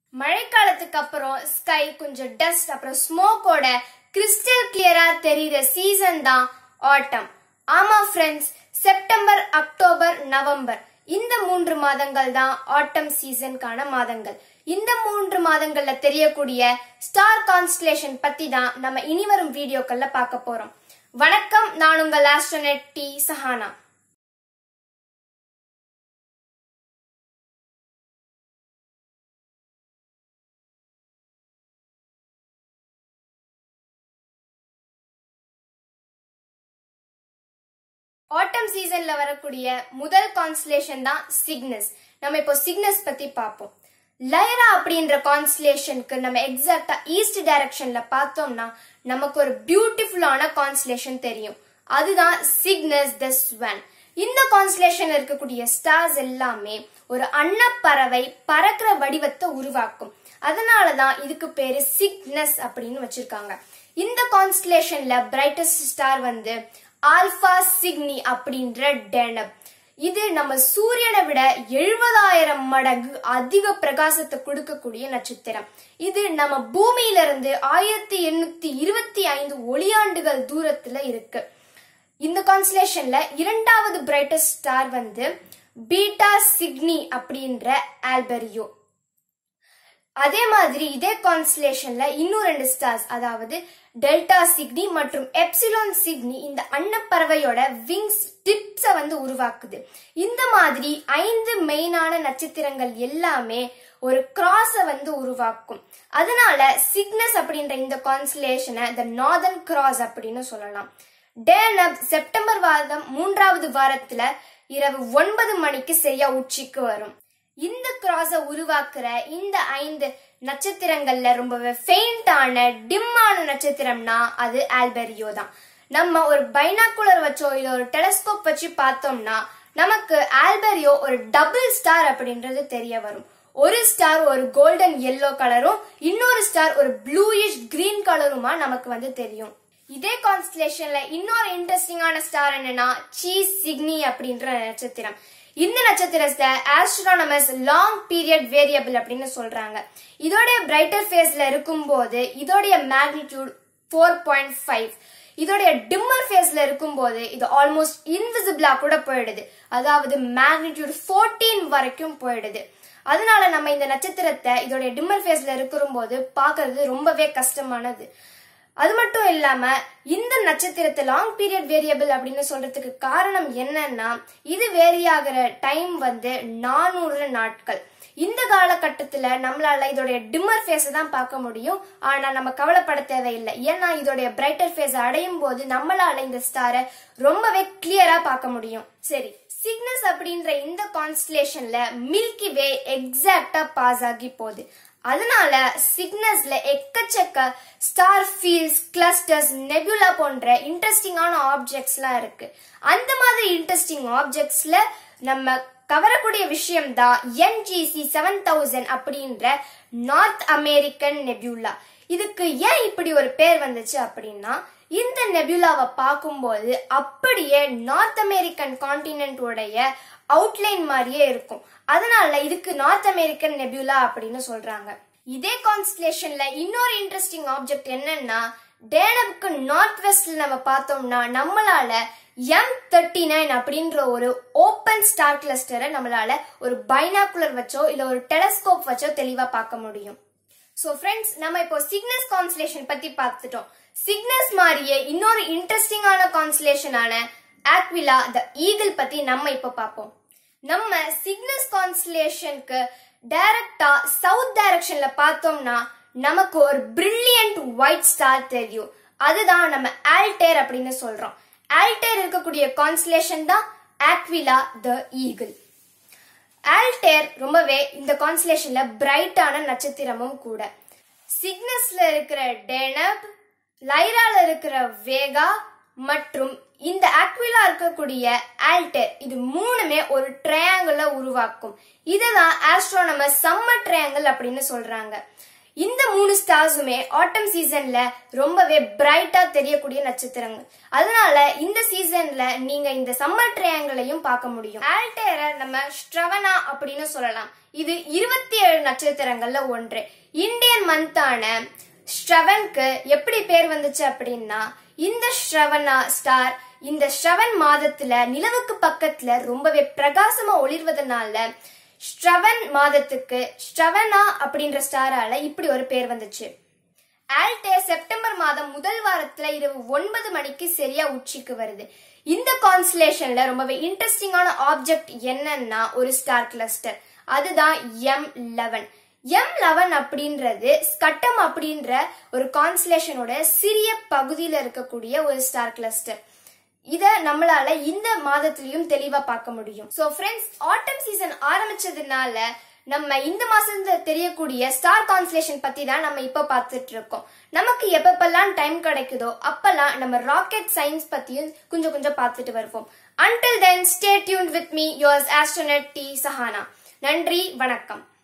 மழைக்காலத்துக்கு அப்புறம் ஸ்கை கொஞ்சம் டஸ்ட் அப்புறம் ஸ்மோக்கோட கிறிஸ்டல் கிளியரா தெரியுற சீசன் தான் ஆட்டம் ஆமா ஃப்ரெண்ட்ஸ் செப்டம்பர் அக்டோபர் நவம்பர் இந்த மூன்று மாதங்கள் தான் ஆட்டம் சீசனுக்கான மாதங்கள் இந்த மூன்று மாதங்கள்ல தெரியக்கூடிய ஸ்டார் கான்ஸ்டலேஷன் பத்தி தான் நம்ம இனி வரும் வீடியோக்கள்ல பார்க்க போறோம் வணக்கம் நான் உங்கள் ஆஸ்ட்ரோனட் டி சஹானா ஆட்டம் சீசன்ல வரக்கூடிய முதல் கான்ஸ்டலேஷன் தான் சிக்னஸ் நம்ம இப்போ சிக்னஸ் பத்தி பார்ப்போம் லைரா அப்படின்ற கான்ஸ்டலேஷனுக்கு நம்ம எக்ஸாக்டா ஈஸ்ட் டைரக்ஷன்ல பார்த்தோம்னா நமக்கு ஒரு பியூட்டிஃபுல்லான கான்ஸ்டலேஷன் தெரியும் அதுதான் சிக்னஸ் த ஸ்வன் இந்த கான்ஸ்டலேஷன்ல இருக்கக்கூடிய ஸ்டார்ஸ் எல்லாமே ஒரு அன்னப்பறவை பறக்கிற வடிவத்தை உருவாக்கும் அதனாலதான் இதுக்கு பேரு சிக்னஸ் அப்படின்னு வச்சிருக்காங்க இந்த கான்ஸ்டலேஷன்ல பிரைட்டஸ்ட் ஸ்டார் வந்து ஆல்பா சிக்னி அப்படின்ற டேனப் இது நம்ம சூரியனை விட எழுபதாயிரம் மடங்கு அதிக பிரகாசத்தை கொடுக்கக்கூடிய நட்சத்திரம் இது நம்ம பூமியில இருந்து ஆயிரத்தி எண்ணூத்தி இருபத்தி ஐந்து ஒளியாண்டுகள் தூரத்துல இருக்கு இந்த கான்ஸ்டலேஷன்ல இரண்டாவது பிரைட்டஸ்ட் ஸ்டார் வந்து பீட்டா சிக்னி அப்படின்ற ஆல்பெரியோ அதே மாதிரி இதே கான்ஸ்டலேஷன்ல இன்னும் ரெண்டு ஸ்டார்ஸ் அதாவது டெல்டா சிக்னி மற்றும் எப்சிலான் சிக்னி இந்த அன்னப்பறவையோட விங்ஸ் டிப்ஸ வந்து உருவாக்குது இந்த மாதிரி ஐந்து மெயினான நட்சத்திரங்கள் எல்லாமே ஒரு கிராஸ வந்து உருவாக்கும் அதனால சிக்னஸ் அப்படின்ற இந்த கான்ஸ்டலேஷனை த நார்தன் கிராஸ் அப்படின்னு சொல்லலாம் டேனப் செப்டம்பர் மாதம் மூன்றாவது வாரத்துல இரவு ஒன்பது மணிக்கு சரியா உச்சிக்கு வரும் இந்த கிராஸ உருவாக்குற இந்த ஐந்து நட்சத்திரங்கள்ல ரொம்பவே ஃபெயிண்டான டிம்மான நட்சத்திரம்னா அது ஆல்பெரியோ தான் நம்ம ஒரு பைனாக்குலர் வச்சோ இல்ல ஒரு டெலஸ்கோப் வச்சு பார்த்தோம்னா நமக்கு ஆல்பெரியோ ஒரு டபுள் ஸ்டார் அப்படின்றது தெரிய வரும் ஒரு ஸ்டார் ஒரு கோல்டன் எல்லோ கலரும் இன்னொரு ஸ்டார் ஒரு ப்ளூயிஷ் கிரீன் கலருமா நமக்கு வந்து தெரியும் இதே கான்ஸ்டலேஷன்ல இன்னொரு இன்ட்ரெஸ்டிங்கான ஸ்டார் என்னன்னா சீஸ் சிக்னி அப்படின்ற நட்சத்திரம் இந்த நட்சத்திரத்தை ஆஸ்ட்ரானமஸ் லாங் பீரியட் வேரியபிள் அப்படின்னு சொல்றாங்க இதோடைய பிரைட்டர் ஃபேஸ்ல இருக்கும்போது இதோடைய மேக்னிடியூட் ஃபோர் பாயிண்ட் ஃபைவ் இதோடைய டிம்மர் ஃபேஸ்ல இருக்கும்போது இது ஆல்மோஸ்ட் இன்விசிபிளா கூட போயிடுது அதாவது மேக்னிடியூட் ஃபோர்டீன் வரைக்கும் போயிடுது அதனால நம்ம இந்த நட்சத்திரத்தை இதோடைய டிம்மர் ஃபேஸ்ல இருக்கிற பாக்குறது ரொம்பவே கஷ்டமானது அது மட்டும் இல்லாம இந்த நட்சத்திரத்தை லாங் பீரியட் வேரியபிள் அப்படின்னு சொல்றதுக்கு காரணம் என்னன்னா இது வேரி ஆகிற டைம் வந்து நானூறு நாட்கள் இந்த காலகட்டத்துல நம்மளால இதோடைய டிம்மர் ஃபேஸ் தான் பார்க்க முடியும் ஆனா நம்ம கவலைப்பட தேவையில்லை ஏன்னா இதோடைய பிரைட்டர் ஃபேஸ் அடையும் போது நம்மளால இந்த ஸ்டாரை ரொம்பவே கிளியரா பார்க்க முடியும் சரி சிக்னஸ் அப்படின்ற இந்த கான்ஸ்டலேஷன்ல மில்கி வே எக்ஸாக்டா பாஸ் ஆகி போகுது அதனால சிக்னஸ்ல எக்கச்சக்க ஸ்டார் ஃபீல்ட்ஸ் கிளஸ்டர்ஸ் நெபுலா போன்ற இன்ட்ரெஸ்டிங்கான ஆப்ஜெக்ட்ஸ்லாம் இருக்கு அந்த மாதிரி இன்ட்ரெஸ்டிங் ஆப்ஜெக்ட்ஸ்ல நம்ம கவரக்கூடிய விஷயம் தான் என்ஜிசி செவன் தௌசண்ட் அப்படின்ற நார்த் அமெரிக்கன் நெபியூலா இதுக்கு ஏன் இப்படி ஒரு பேர் வந்துச்சு அப்படின்னா இந்த நெபியூலாவை பார்க்கும்போது அப்படியே நார்த் அமெரிக்கன் கான்டினென்ட் உடைய அவுட்லைன் மாதிரியே இருக்கும் அதனால இதுக்கு நார்த் அமெரிக்கன் நெபியூலா அப்படின்னு சொல்றாங்க இதே கான்ஸ்டலேஷன்ல இன்னொரு இன்ட்ரெஸ்டிங் ஆப்ஜெக்ட் என்னன்னா டேனப்க்கு நார்த் வெஸ்ட்ல நம்ம பார்த்தோம்னா நம்மளால எம் தேர்ட்டி நைன் அப்படின்ற ஒரு ஓப்பன் ஸ்டார் கிளஸ்டரை நம்மளால ஒரு பைனாக்குலர் வச்சோ இல்ல ஒரு டெலஸ்கோப் வச்சோ தெளிவா பார்க்க முடியும் சோ ஃப்ரெண்ட்ஸ் நம்ம இப்போ சிக்னஸ் கான்ஸ்டலேஷன் பத்தி பார்த்துட்டோம் சிக்னஸ் மாதிரியே இன்னொரு இன்ட்ரெஸ்டிங்கான கான்ஸ்டலேஷனான ஆக்விலா த ஈகிள் பத்தி நம்ம இப்போ பார்ப்போம் நம்ம சிக்னஸ் கான்ஸ்டலேஷனுக்கு டைரக்டா சவுத் டைரக்ஷன்ல பார்த்தோம்னா நமக்கு ஒரு பிரில்லியன்ட் ஒயிட் ஸ்டார் தெரியும் அதுதான் நம்ம ஆல்டேர் அப்படின்னு சொல்றோம் ஆல்டேர் இருக்கக்கூடிய கான்ஸ்டலேஷன் தான் ஆக்விலா த ஈகிள் ஆல்டேர் ரொம்பவே இந்த கான்ஸ்டலேஷன்ல பிரைட்டான நட்சத்திரமும் கூட சிக்னஸ்ல இருக்கிற டேனப் லைரால இருக்கிற வேகா மற்றும் இந்த ஆக்விலா இருக்கக்கூடிய ஆல்டர் இது மூணுமே ஒரு ட்ரையாங்கிள உருவாக்கும் இதுதான் ஆஸ்ட்ரோனமர் சம்மர் ட்ரையாங்கிள் அப்படின்னு சொல்றாங்க இந்த மூணு ஸ்டார்ஸுமே ஆட்டம் சீசன்ல ரொம்பவே பிரைட்டா தெரியக்கூடிய நட்சத்திரங்கள் அதனால இந்த சீசன்ல நீங்க இந்த சம்மர் ட்ரையாங்கிளையும் பார்க்க முடியும் ஆல்டேரை நம்ம ஸ்ட்ரவனா அப்படின்னு சொல்லலாம் இது இருபத்தி ஏழு நட்சத்திரங்கள்ல ஒன்று இந்தியன் மந்தான ஸ்ட்ரவனுக்கு எப்படி பேர் வந்துச்சு அப்படின்னா இந்த ஸ்ரவணா ஸ்டார் இந்த ஸ்ரவன் மாதத்துல நிலவுக்கு பக்கத்துல ரொம்பவே பிரகாசமா ஒளிர்வதனால ஸ்ரவன் மாதத்துக்கு ஸ்ரவணா அப்படின்ற ஸ்டாரால இப்படி ஒரு பேர் வந்துச்சு ஆல்டே செப்டம்பர் மாதம் முதல் வாரத்துல இரவு ஒன்பது மணிக்கு சரியா உச்சிக்கு வருது இந்த கான்ஸ்லேஷன்ல ரொம்பவே இன்ட்ரெஸ்டிங்கான ஆப்ஜெக்ட் என்னன்னா ஒரு ஸ்டார் கிளஸ்டர் அதுதான் எம் லெவன் எம் லெவன் அப்படின்றது ஸ்கட்டம் அப்படின்ற ஒரு கான்ஸ்லேஷனோட சிறிய பகுதியில இருக்கக்கூடிய ஒரு ஸ்டார் கிளஸ்டர் இத நம்மளால இந்த மாதத்திலயும் தெளிவா பார்க்க முடியும் சோ ஃப்ரெண்ட்ஸ் ஆட்டம் சீசன் ஆரம்பிச்சதுனால நம்ம இந்த மாசம் தெரியக்கூடிய ஸ்டார் கான்ஸ்லேஷன் பத்தி தான் நம்ம இப்ப பார்த்துட்டு இருக்கோம் நமக்கு எப்பப்பெல்லாம் டைம் கிடைக்குதோ அப்பெல்லாம் நம்ம ராக்கெட் சயின்ஸ் பத்தியும் கொஞ்சம் கொஞ்சம் பார்த்துட்டு வருவோம் until then stay tuned with me yours astronaut D Sahana நன்றி வணக்கம்